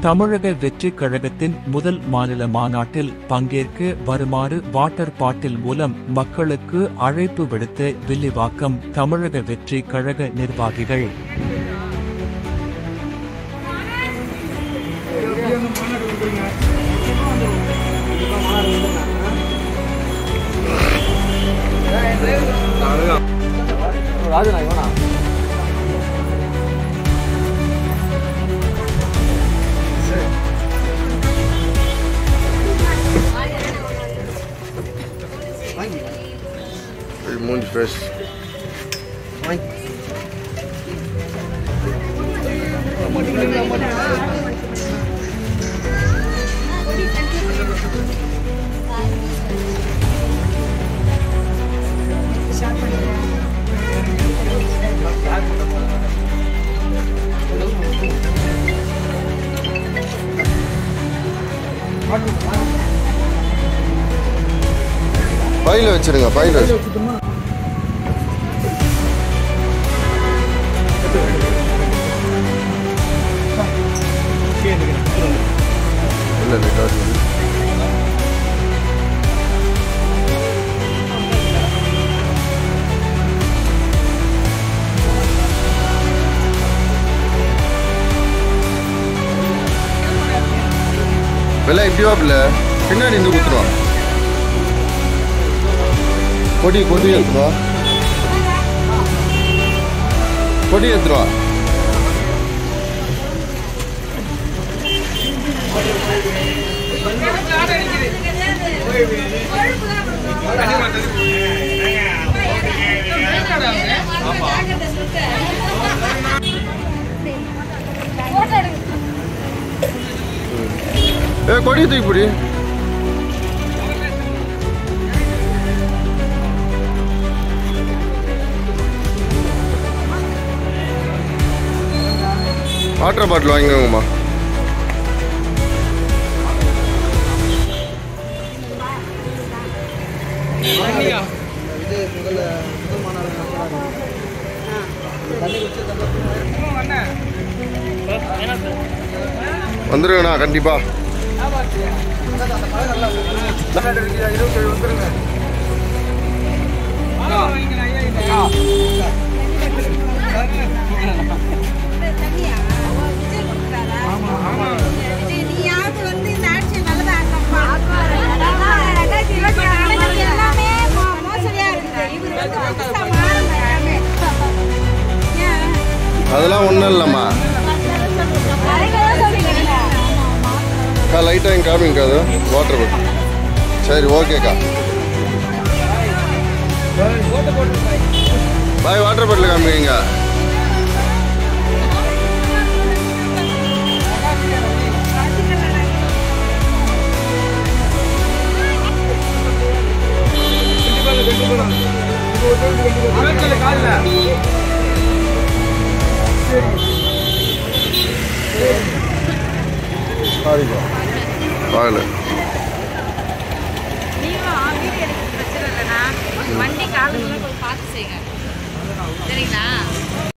தமிழக வெற்றிக் கழகத்தின் முதல் மாநில மாநாட்டில் பங்கேற்க வருமாறு வாட்டர் பாட்டில் மூலம் மக்களுக்கு அழைப்பு விடுத்த வில்லிவாக்கம் தமிழக வெற்றி கழக நிர்வாகிகள் மூஞ்சி ஃப்ரெஷ் பையில வச்சிருங்க பையில வச்சு இல்ல இல்ல காசு வெள்ள இப்படி வாப்பில்ல பின்னாடி இருந்து குத்துருவான் கொடி கொடி எடுத்துருவா கொடி எடுத்துருவா ஏ கொடி தூக்கி பிடி வாட்டர் பாட்டில் வாங்கிக்கோங்கம்மா வந்துருங்கண்ணா கண்டிப்பா நீயாவது வந்து இந்த ஆட்சியை நல்லதா ஆக்கப்பா. ரெண்டாயிரத்தி இருபத்தி ஆறுல எல்லாமே மோ- மோசடியா இருக்குது. இவரு வந்து புதுசா மாறணும் எல்லாமே. ஏன்? அதெல்லாம் ஒன்றும் இல்லைம்மா அழகா சொல்றீங்கல்ல. அக்கா லைட்டாக எங்க காமிங்க அது வாட்டர் பாட்டில் சரி ஓகேக்கா பாய் வாட்டர் பாட்டில் காமிங்க வாங்கல நீங்களும் வீடியோ எடுக்க பிரச்சனை இல்லைண்ணா வண்டி காலையில் போய் பார்த்து செய்யுங்க சரிங்களா